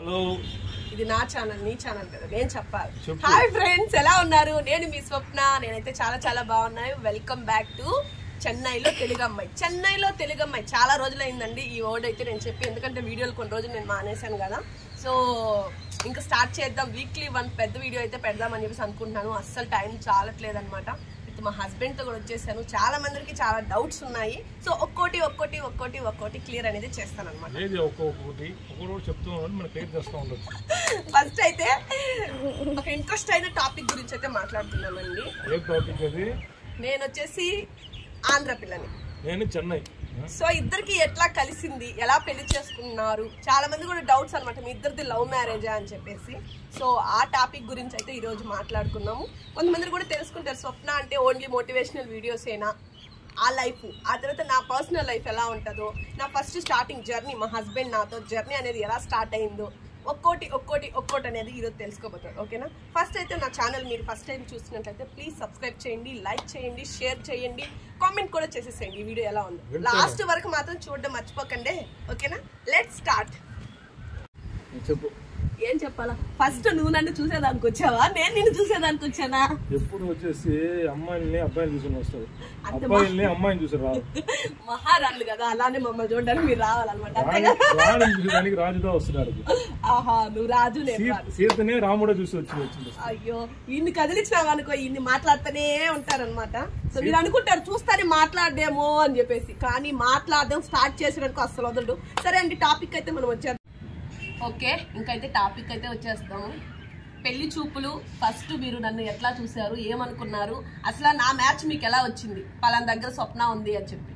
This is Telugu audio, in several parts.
హలో ఇది నా ఛానల్ నీ ఛానల్ కదా నేను చెప్పాలి చెప్పు. హాయ్ ఫ్రెండ్స్ ఎలా ఉన్నారు నేను మీ స్వప్న నేనైతే చాలా చాలా బాగున్నాను వెల్కమ్ బ్యాక్ టు చెన్నైలో తెలుగు అమ్మాయి చెన్నైలో తెలుగు అమ్మాయి చాలా రోజులైందండి ఈ వర్డ్ అయితే నేను చెప్పి ఎందుకంటే వీడియోలు కొన్ని రోజులు నేను మానేశాను కదా సో ఇంకా స్టార్ట్ చేద్దాం వీక్లీ వన్ పెద్ద వీడియో అయితే పెడదామని చెప్పేసి అనుకుంటున్నాను అస్సలు టైం చాలట్లేదు అనమాట విత్ మా హస్బెండ్తో కూడా వచ్చేసాను చాలా మందికి చాలా డౌట్స్ ఉన్నాయి సో ఒక్కోటి ఒక్కోటి ఒక్కోటి ఒక్కోటి క్లియర్ అనేది చేస్తాను అనమాట లేదు ఒక్కొక్కటి ఒక్కొక్కటి చెప్తూ ఉన్నాడు మనకి క్లియర్ చేస్తూ ఉండొచ్చు ఫస్ట్ అయితే ఒక ఇంట్రెస్ట్ అయిన టాపిక్ గురించి అయితే మాట్లాడుతున్నామండి ఏ టాపిక్ అది నేను వచ్చేసి ఆంధ్ర పిల్లని నేను చెన్నై సో ఇద్దరికి ఎట్లా కలిసింది ఎలా పెళ్లి చేసుకున్నారు చాలా మంది కూడా డౌట్స్ అనమాట మీ ఇద్దరిది లవ్ మ్యారేజా అని చెప్పేసి సో ఆ టాపిక్ గురించి అయితే ఈ రోజు మాట్లాడుకున్నాము కొంతమంది కూడా తెలుసుకుంటారు స్వప్న అంటే ఓన్లీ మోటివేషనల్ వీడియోస్ ఏనా ఆ లైఫ్ ఆ తర్వాత నా పర్సనల్ లైఫ్ ఎలా ఉంటుందో నా ఫస్ట్ స్టార్టింగ్ జర్నీ మా హస్బెండ్ నాతో జర్నీ అనేది ఎలా స్టార్ట్ అయిందో ఒక్కోటి ఒక్కోటి ఒక్కోటి అనేది ఈరోజు తెలుసుకోబోతారు ఓకేనా ఫస్ట్ అయితే నా ఛానల్ మీరు ఫస్ట్ టైం చూసినట్లయితే ప్లీజ్ సబ్స్క్రైబ్ చేయండి లైక్ చేయండి షేర్ చేయండి కామెంట్ కూడా చేసేసేయండి ఈ వీడియో ఎలా ఉంది లాస్ట్ వరకు మాత్రం చూడడం మర్చిపోకండి ఓకేనా లెట్ స్టార్ట్ చెప్పు ఏం చెప్పాలా ఫస్ట్ నువ్వు నన్ను చూసేదానికి వచ్చావా నేను నిన్ను చూసేదానికి వచ్చానా ఎప్పుడు వచ్చేసి అమ్మాయిల్ని అబ్బాయిని చూసుకుని వస్తారు అంతే అబ్బాయిల్ని అమ్మాయిని చూసి రాదు మహారాణులు కదా అలానే మమ్మల్ని చూడడానికి మీరు రావాలన్నమాట అంతే కదా రాణిని చూసేదానికి రాజుగా వస్తున్నాడు ఆహా నువ్వు రాజు నేను రాజు. సీతనే రాముడే చూసి వచ్చి వచ్చింది అయ్యో ఇన్ని కదిలించినావు అనుకో ఇన్ని మాట్లాడుతూనే ఉంటారన్నమాట సో మీరు అనుకుంటారు చూస్తానే మాట్లాడేమో అని చెప్పేసి కానీ మాట్లాడడం స్టార్ట్ చేసినట్టుకు అసలు వదలడు సరే అండి టాపిక్ అయితే మనం వచ్చేద్దాం ఓకే ఇంకైతే టాపిక్ అయితే వచ్చేస్తాము పెళ్లి చూపులు ఫస్ట్ మీరు నన్ను ఎట్లా చూసారు ఏమనుకున్నారు అసలు నా మ్యాచ్ మీకు ఎలా వచ్చింది పలానా దగ్గర స్వప్న ఉంది అని చెప్పి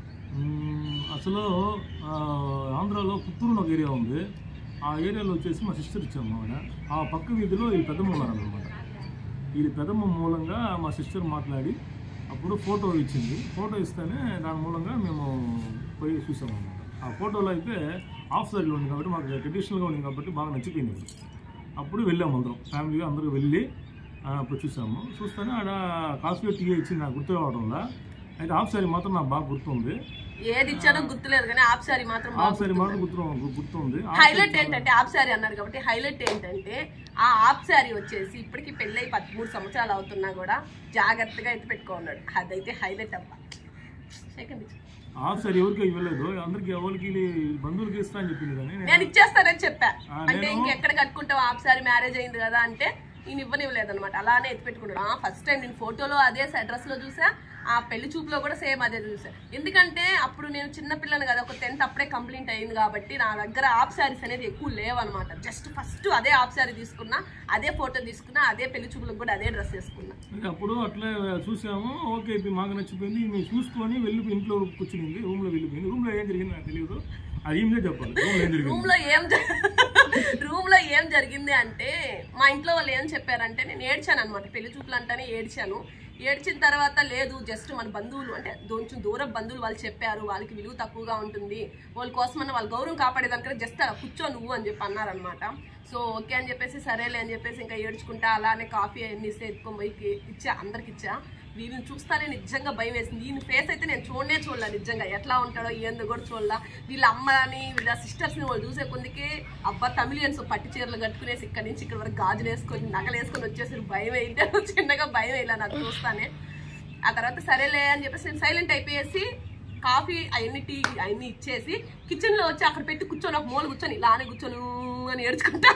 మ్మ్, అసలు ఆ, ఆంధ్రాలో పుత్తూరు అని ఒక ఏరియా ఉంది ఆ ఏరియాలో వచ్చేసి మా సిస్టర్ ఇచ్చాము ఆవిడ ఆ పక్క వీధిలో ఈ పెద్దమ్మ ఉన్నారనమాట ఈ పెద్దమ్మ మూలంగా మా సిస్టర్ మాట్లాడి అప్పుడు ఫోటో ఇచ్చింది ఫోటో ఇస్తేనే దాని మూలంగా మేము పోయి చూసాము అనమాట ఆ ఫోటోలో అయితే ఆఫ్ సైడ్లో ఉంది కాబట్టి మాకు ట్రెడిషనల్గా ఉంది కాబట్టి బాగా నచ్చిపోయింది అది. అప్పుడు వెళ్ళాము అందరం ఫ్యామిలీగా అందరూ వెళ్ళి ఆ, అప్పుడు చూసాము చూస్తేనే ఆడ కాఫీ టీ ఇచ్చింది నాకు గుర్తు రావడంలో అయితే హాఫ్ సారీ మాత్రం నాకు బాగా గుర్తుంది ఏది ఇచ్చానో గుర్తులేదు కానీ ఆప్ సారీ మాత్రం హాఫ్ సారీ మాత్రం గుర్తు గుర్తుంది హైలైట్ ఏంటంటే ఆప్ శారీ అన్నారు కాబట్టి హైలైట్ ఏంటంటే ఆ ఆప్ శారీ వచ్చేసి ఇప్పటికి పెళ్ళై పదమూడు సంవత్సరాలు అవుతున్నా కూడా జాగ్రత్తగా ఎత్తి పెట్టుకున్నాడు అదైతే హైలైట్ అబ్బా సెకండ్ ఇచ్చు. హాఫ్ సారీ ఎవరికి ఇవ్వలేదు అందరికి ఎవరికి బంధువులకి ఇస్తా అని చెప్పింది కానీ నేను- నేను ఇచ్చేస్తానని చెప్పా ఆ, అంటే నేను- ఇంకెక్కడ కట్టుకుంటావు ఆప్ శారీ మ్యారేజ్ అయింది కదా అంటే నేను ఇవ్వనివ్వలేదు అనమాట అలానే ఎత్తి పెట్టుకున్నాడు ఫస్ట్ టైం నేను ఫోటోలో అదే అడ్రస్ లో చూసా ఆ పెళ్లి చూపులో కూడా సేమ్ అదే చూసా ఎందుకంటే అప్పుడు నేను చిన్న పిల్లని కదా ఒక టెన్త్ అప్పుడే కంప్లీట్ అయింది కాబట్టి నా దగ్గర ఆప్ శారీస్ అనేది ఎక్కువ లేవన్నమాట జస్ట్ ఫస్ట్ అదే ఆప్ శారీ తీసుకున్నా అదే ఫోటో తీసుకున్నా అదే పెళ్లి చూపులకు కూడా అదే డ్రెస్ వేసుకున్నా ఇంకా అప్పుడు అట్లే చూసాము ఓకే ఇది మాకు నచ్చిపోయింది మేము చూసుకొని వెళ్ళి ఇంట్లో కూర్చునింది రూమ్ లో వెళ్ళిపోయింది రూమ్ లో ఏం జరిగింది నాకు తెలియదు అది ఈమె చెప్పాలి రూమ్ లో ఏం జరిగింది రూమ్ లో ఏం రూమ్ లో ఏం జరిగింది అంటే మా ఇంట్లో వాళ్ళు ఏం చెప్పారంటే నేను ఏడ్చాను అనమాట పెళ్లి చూపులు అంటేనే ఏడ్చాను ఏడ్చిన తర్వాత లేదు జస్ట్ మన బంధువులు అంటే కొంచెం దూరం బంధువులు వాళ్ళు చెప్పారు వాళ్ళకి విలువ తక్కువగా ఉంటుంది వాళ్ళ కోసమన్న వాళ్ళ గౌరవం కాపాడేదానికంటే జస్ట్ అలా కూర్చో నువ్వు అని చెప్పి అన్నారనమాట సో ఓకే అని చెప్పేసి సరేలే అని చెప్పేసి ఇంకా ఏడ్చుకుంటా అలానే కాఫీ అన్ని ఇస్తే ఎత్తుకొని పోయి ఇచ్చా అందరికి ఇచ్చా వీళ్ళని చూస్తానే నిజంగా భయం వేసింది దీని ఫేస్ అయితే నేను చూడనే చూడలే నిజంగా ఎట్లా ఉంటాడో ఏందో కూడా చూడలా వీళ్ళ అమ్మని వీళ్ళ సిస్టర్స్ని వాళ్ళు చూసే కొందికి అబ్బా తమిళియన్స్ పట్టు చీరలు కట్టుకునేసి ఇక్కడి నుంచి ఇక్కడ వరకు గాజులు వేసుకొని నగలు వేసుకొని వచ్చేసి భయం అయితే చిన్నగా భయం వేయాలి నాకు చూస్తానే ఆ తర్వాత సరేలే అని చెప్పేసి నేను సైలెంట్ అయిపోయేసి కాఫీ అవన్నీ టీ అవన్నీ ఇచ్చేసి కిచెన్ లో వచ్చి అక్కడ పెట్టి కూర్చొని ఒక మూల కూర్చొని ఇలానే కూర్చొని ఊ అని ఏడ్చుకుంటా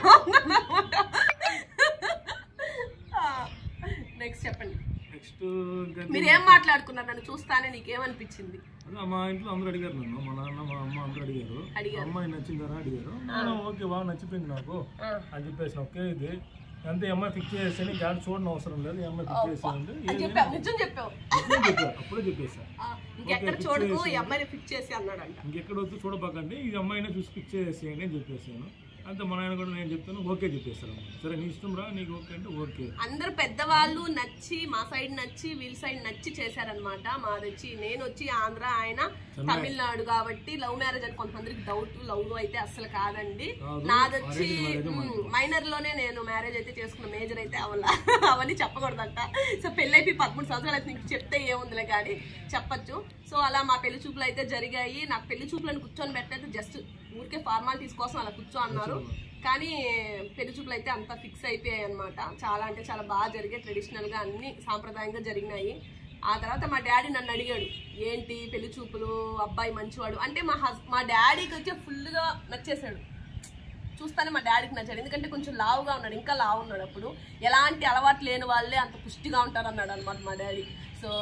నెక్స్ట్ చెప్పండి నెక్స్ట్ ఇంకా మీరు ఏం మాట్లాడుకున్నారు నన్ను చూస్తానే నీకేమనిపించింది అదే మా ఇంట్లో అందరూ అడిగారు నన్ను మా నాన్న మా అమ్మ అందరూ అడిగారు అడిగారు. అమ్మాయి నచ్చిందని అడిగారు నేను ఓకే బాగా నచ్చిపోయింది నాకు ఆ. అని చెప్పేసి ఓకే ఇది అంతే ఈ అమ్మాయి ఫిక్స్ చేసేసి గాడి చూడడం అవసరం లేదు ఈ అమ్మాయి ఫిక్స్ చేసేయండి అని చెప్పావు నిజం చెప్పావు అప్పుడే చెప్పా అప్పుడే చెప్పేసా ఆ, ఇంకెక్కడ చూడకు ఈ అమ్మాయిని ఫిక్స్ చేసి అన్నాడంట ఇంకెక్కడ వద్దు చూడబాకండి ఈ అమ్మాయిని చూసి ఫిక్స్ చేసేయండి అని చెప్పేసాను అంతే మా నాయన కూడా నేను చెప్తాను ఓకే చెప్పేస్తాను సరే నీ ఇష్టం రా నీకు ఓకే అంటే ఓకే అందరు పెద్దవాళ్ళు నచ్చి మా సైడ్ నచ్చి వీళ్ళ సైడ్ నచ్చి చేశారనమాట మాది వచ్చి నేను వచ్చి ఆంధ్ర ఆయన తమిళనాడు కాబట్టి లవ్ మ్యారేజ్ అని కొంతమందికి డౌట్ లవ్ అయితే అసలు కాదండి కాదు, నాది వచ్చి arrange marriage మైనర్ లోనే నేను మ్యారేజ్ అయితే చేసుకున్న మేజర్ అయితే అవల్ల అవన్నీ చెప్పకూడదంట సో పెళ్ళైపోయి పదమూడు సంవత్సరాలు అయితే నీకు చెప్తే ఏముందిలే కానీ చెప్పొచ్చు సో అలా మా పెళ్లి చూపులు అయితే జరిగాయి నాకు పెళ్లి చూపులను కూర్చొని పెట్టలేదు జస్ట్ ఊరికే ఫార్మాలిటీస్ కోసం అలా కూర్చో అన్నారు కానీ పెళ్లి చూపులు అయితే అంతా ఫిక్స్ అయిపోయాయి అనమాట చాలా అంటే చాలా బాగా జరిగాయి ట్రెడిషనల్గా అన్ని సాంప్రదాయంగా జరిగినాయి ఆ తర్వాత మా డాడీ నన్ను అడిగాడు ఏంటి పెళ్లి చూపులు అబ్బాయి మంచివాడు అంటే మా హస్ మా డాడీకి వచ్చి ఫుల్గా నచ్చేసాడు చూస్తానే మా డాడీకి నచ్చాడు ఎందుకంటే కొంచెం లావుగా ఉన్నాడు ఇంకా లావు ఉన్నాడు అప్పుడు ఎలాంటి అలవాటు లేని వాళ్ళే అంత పుష్టిగా ఉంటారు అన్నాడు అనమాట మా డాడీ సో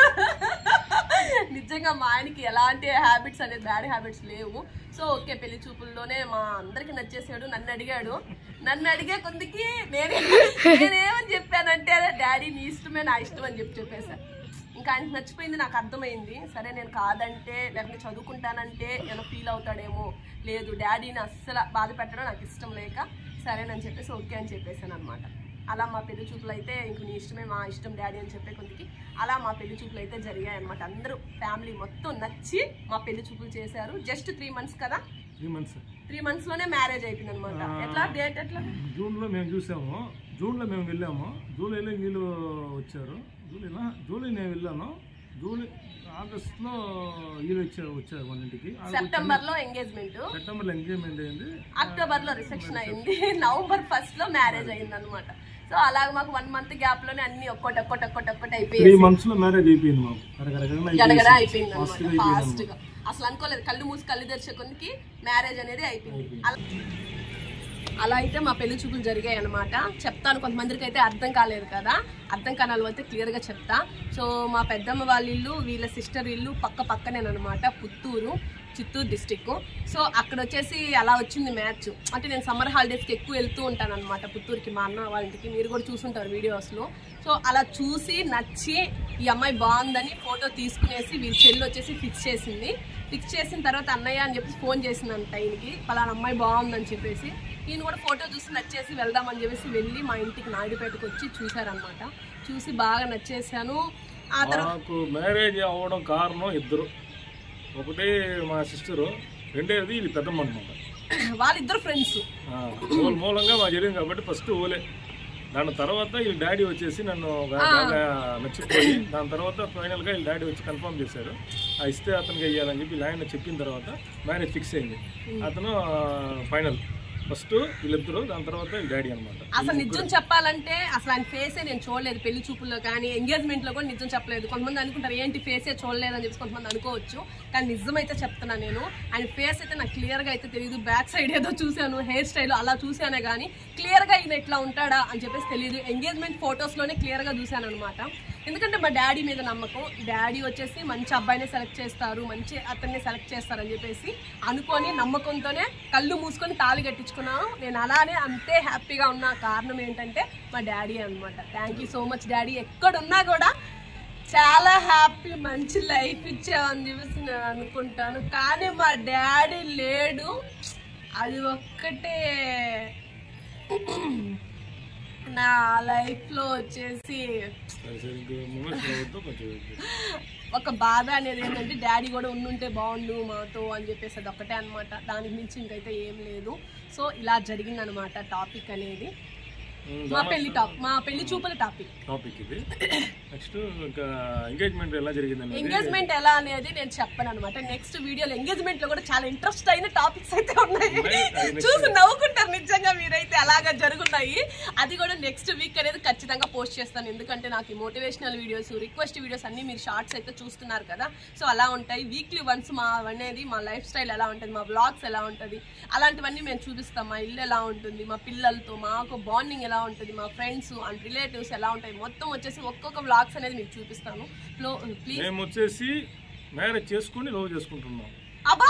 నిజంగా మా ఆయనకి ఎలాంటి హ్యాబిట్స్ అనేది బ్యాడ్ హ్యాబిట్స్ లేవు సో ఓకే పెళ్లి చూపుల్లోనే మా అందరికి నచ్చేసాడు నన్ను అడిగాడు నన్ను అడిగే కొందికి నేనే నేనేమని చెప్పానంటే డాడీ నీ ఇష్టమే నా ఇష్టం అని చెప్పి చెప్పేశాను ఇంకా ఆయనకి నచ్చిపోయింది నాకు అర్థమైంది సరే నేను కాదంటే లేకపోతే చదువుకుంటానంటే ఏమైనా ఫీల్ అవుతాడేమో లేదు డాడీని అస్సలు బాధ పెట్టడం నాకు ఇష్టం లేక సరేనని చెప్పేసి ఓకే అని చెప్పేసాను అనమాట అలా మా పెళ్లి చూపులు అయితే ఇంక నీ ఇష్టమే మా ఇష్టం డాడీ అని చెప్పే కొద్దికి అలా మా పెళ్లి చూపులు అయితే జరిగాయి అనమాట అందరూ ఫ్యామిలీ మొత్తం నచ్చి మా పెళ్లి చూపులు చేశారు జస్ట్ త్రీ మంత్స్ కదా త్రీ మంత్స్ త్రీ మంత్స్ లోనే మ్యారేజ్ అయిపోయింది అనమాట ఎట్లా డేట్ ఎట్లా జూన్లో మేము చూసాము జూన్లో మేము వెళ్ళాము జూలైలో వీళ్ళు వచ్చారు జూలైనా జూలై నేను వెళ్ళాను జూలై ఆగస్ట్లో వీళ్ళు వచ్చారు వచ్చారు మన ఇంటికి సెప్టెంబర్ లో ఎంగేజ్మెంట్ సెప్టెంబర్లో ఎంగేజ్మెంట్ అయింది అక్టోబర్ లో రిసెప్షన్ అయింది నవంబర్ ఫస్ట్ లో మ్యారేజ్ అయింది అనమాట సో అలాగ మాకు వన్ మంత్ గ్యాప్ లోనే అన్ని ఒక్కటి ఒక్కటి ఒక్కటి ఒక్కటి త్రీ అయిపోయి మంత్స్లో మ్యారేజ్ అయిపోయింది మాకు కరకరకరగా గడగడ అయిపోయింది. అయిపోయింది Fast గా అనమాట అయిపోయింది ఫాస్ట్ గా అసలు అనుకోలేదు కళ్ళు మూసి కళ్ళు తెరిచే కొందికి మ్యారేజ్ అనేది అయిపోయింది అలా అలా అయితే మా పెళ్లి చూపులు జరిగాయి అనమాట చెప్తాను కొంతమందికి అయితే అర్థం కాలేదు కదా అర్థం కాని అయితే క్లియర్గా చెప్తా సో మా పెద్దమ్మ వాళ్ళ ఇల్లు వీళ్ళ సిస్టర్ ఇల్లు పక్క పక్కనేనమాట పుత్తూరు చిత్తూరు డిస్టిక్ సో అక్కడ వచ్చేసి అలా వచ్చింది మ్యాచ్ అంటే నేను సమ్మర్ హాలిడేస్కి ఎక్కువ వెళ్తూ ఉంటాను అనమాట పుత్తూరుకి మా అన్న వాళ్ళ ఇంటికి మీరు కూడా చూసుంటారు వీడియోస్లో సో అలా చూసి నచ్చి ఈ అమ్మాయి బాగుందని ఫోటో తీసుకునేసి వీళ్ళ చెల్లి వచ్చేసి ఫిక్స్ చేసింది ఫిక్స్ చేసిన తర్వాత అన్నయ్య అని చెప్పి ఫోన్ చేసిందంట ఈయనకి పలానా అమ్మాయి బాగుందని చెప్పేసి ఈయన కూడా ఫోటో చూసి నచ్చేసి వెళ్దామని చెప్పేసి వెళ్ళి మా ఇంటికి నాయుడుపేటకు వచ్చి చూశారనమాట చూసి బాగా నచ్చేసాను ఆ తర్వాత మాకు మ్యారేజ్ అవ్వడం కారణం ఇద్దరు ఒకటి మా సిస్టరు రెండేది వీళ్ళు పెద్దమ్మ అనమాట వాళ్ళిద్దరు ఫ్రెండ్స్ మూల మూలంగా మా జరిగింది కాబట్టి ఫస్ట్ ఓలే దాని తర్వాత వీళ్ళ డాడీ వచ్చేసి నన్ను గా- బాగా నచ్చిపోయి దాని తర్వాత ఫైనల్గా వీళ్ళ డాడీ వచ్చి కన్ఫర్మ్ చేశారు ఆ ఇస్తే అతనికి వెయ్యాలని చెప్పి వీళ్ళ ఆయన చెప్పిన తర్వాత మ్యారేజ్ ఫిక్స్ అయింది అతను ఫైనల్ ఫస్ట్ వీళ్ళిద్దరు దాని తర్వాత వీళ్ళ డాడీ అనమాట అసలు నిజం చెప్పాలంటే అసలు ఆయన ఫేసే నేను చూడలేదు పెళ్లి చూపుల్లో కానీ ఎంగేజ్మెంట్ లో కూడా నిజం చెప్పలేదు కొంతమంది అనుకుంటారు ఏంటి ఫేసే చూడలేదు అని చెప్పి కొంతమంది అనుకోవచ్చు కానీ నిజం అయితే చెప్తున్నా నేను ఆయన ఫేస్ అయితే నాకు క్లియర్ గా అయితే తెలియదు బ్యాక్ సైడ్ ఏదో చూశాను హెయిర్ స్టైల్ అలా చూశానే కానీ క్లియర్ గా ఈయన ఇట్లా ఉంటాడా అని చెప్పేసి తెలియదు ఎంగేజ్మెంట్ ఫొటోస్ లోనే క్లియర్ గా చూశాను అనమాట ఎందుకంటే మా డాడీ మీద నమ్మకం డాడీ వచ్చేసి మంచి అబ్బాయిని సెలెక్ట్ చేస్తారు మంచి అతన్ని సెలెక్ట్ చేస్తారని చెప్పేసి అనుకొని నమ్మకంతోనే కళ్ళు మూసుకొని తాళి కట్టించుకున్నాను నేను అలానే అంతే హ్యాపీగా ఉన్న కారణం ఏంటంటే మా డాడీ అన్నమాట thank you so much daddy ఎక్కడున్నా కూడా చాలా హ్యాపీ మంచి లైఫ్ ఇచ్చావని చెప్పేసి నేను అనుకుంటాను కానీ మా డాడీ లేడు అది ఒక్కటే నా లైఫ్లో వచ్చేసి సరే సరే ఇంక మూమెంట్స్ అవ్వద్దు కొంచెం ఒక బాధ అనేది ఏంటంటే డాడీ కూడా ఉండుంటే బాగుండు మాతో అని చెప్పేసి అది ఒక్కటే అనమాట దానికి మించి ఇంకైతే ఏం లేదు సో ఇలా జరిగిందనమాట టాపిక్ అనేది మా పెళ్లి టాప్ మా పెళ్లి చూపుల టాపిక్ టాపిక్ ఇది నెక్స్ట్ ఇంకా ఎంగేజ్మెంట్ ఎలా జరిగింది ఎంగేజ్మెంట్ ఎలా అనేది నేను చెప్పను అనమాట నెక్స్ట్ వీడియోలో ఎంగేజ్మెంట్ లో కూడా చాలా ఇంట్రెస్ట్ అయిన టాపిక్స్ అయితే ఉన్నాయి చూసి నవ్వుకుంటారు నిజంగా మీరైతే అలాగా జరుగున్నాయి అది కూడా నెక్స్ట్ వీక్ అనేది ఖచ్చితంగా పోస్ట్ చేస్తాను ఎందుకంటే నాకు మోటివేషనల్ వీడియోస్ రిక్వెస్ట్ వీడియోస్ అన్ని మీరు షార్ట్స్ అయితే చూస్తున్నారు కదా సో అలా ఉంటాయి వీక్లీ వన్స్ మా అనేది మా లైఫ్ స్టైల్ ఎలా ఉంటుంది మా బ్లాగ్స్ ఎలా ఉంటుంది అలాంటివన్నీ మేము చూపిస్తాం మా ఇల్లు ఎలా ఉంటుంది మా పిల్లలతో మాకు బాండింగ్ ఎలా ఉంటుంది మా ఫ్రెండ్స్ అండ్ రిలేటివ్స్ ఎలా ఉంటాయి మొత్తం వచ్చేసి ఒక్కొక్క బ్లాగ్స్ అనేది మీకు చూపిస్తాను ప్లీజ్ మేము వచ్చేసి మ్యారేజ్ చేసుకుని లవ్ చేసుకుంటున్నాం అబ్బా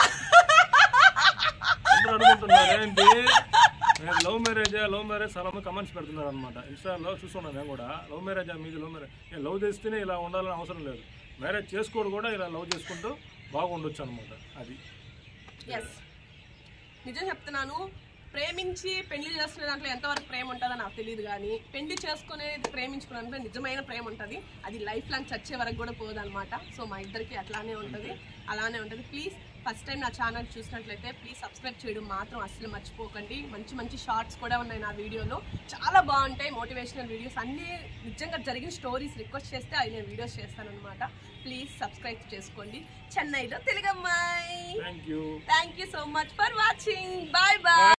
అందరూ అనుకుంటున్నారు ఏంటి నేను లవ్ మ్యారేజ్ లవ్ మ్యారేజ్ చాలా మంది కమెంట్స్ పెడుతున్నారు అనమాట ఇన్స్టాలో చూస్తున్నాను నేను కూడా లవ్ మ్యారేజ్ మీది లవ్ మ్యారేజ్ నేను లవ్ చేస్తేనే ఇలా ఉండాలని అవసరం లేదు మ్యారేజ్ చేసుకోవడం కూడా ఇలా లవ్ చేసుకుంటూ బాగుండొచ్చు అనమాట అది ఎస్ నిజం చెప్తున్నాను ప్రేమించి పెళ్లి చేసుకునే దాంట్లో ఎంతవరకు ప్రేమ ఉంటుందో నాకు తెలియదు కానీ పెళ్లి చేసుకునే ప్రేమించుకునే దాంట్లో నిజమైన ప్రేమ ఉంటుంది అది లైఫ్ లాంగ్ చచ్చే వరకు కూడా పోదన్నమాట సో మా ఇద్దరికి అట్లానే ఉంటుంది అలానే ఉంటుంది ప్లీజ్ ఫస్ట్ టైం నా ఛానల్ చూసినట్లయితే ప్లీజ్ సబ్స్క్రైబ్ చేయడం మాత్రం అస్సలు మర్చిపోకండి మంచి మంచి షార్ట్స్ కూడా ఉన్నాయి నా వీడియోలో చాలా బాగుంటాయి మోటివేషనల్ వీడియోస్ అన్నీ నిజంగా జరిగిన స్టోరీస్ రిక్వెస్ట్ చేస్తే అవి నేను వీడియోస్ చేస్తానన్నమాట ప్లీజ్ సబ్స్క్రైబ్ చేసుకోండి చెన్నైలో తెలుగమ్మాయి thank you Thank you so much for watching. Bye bye.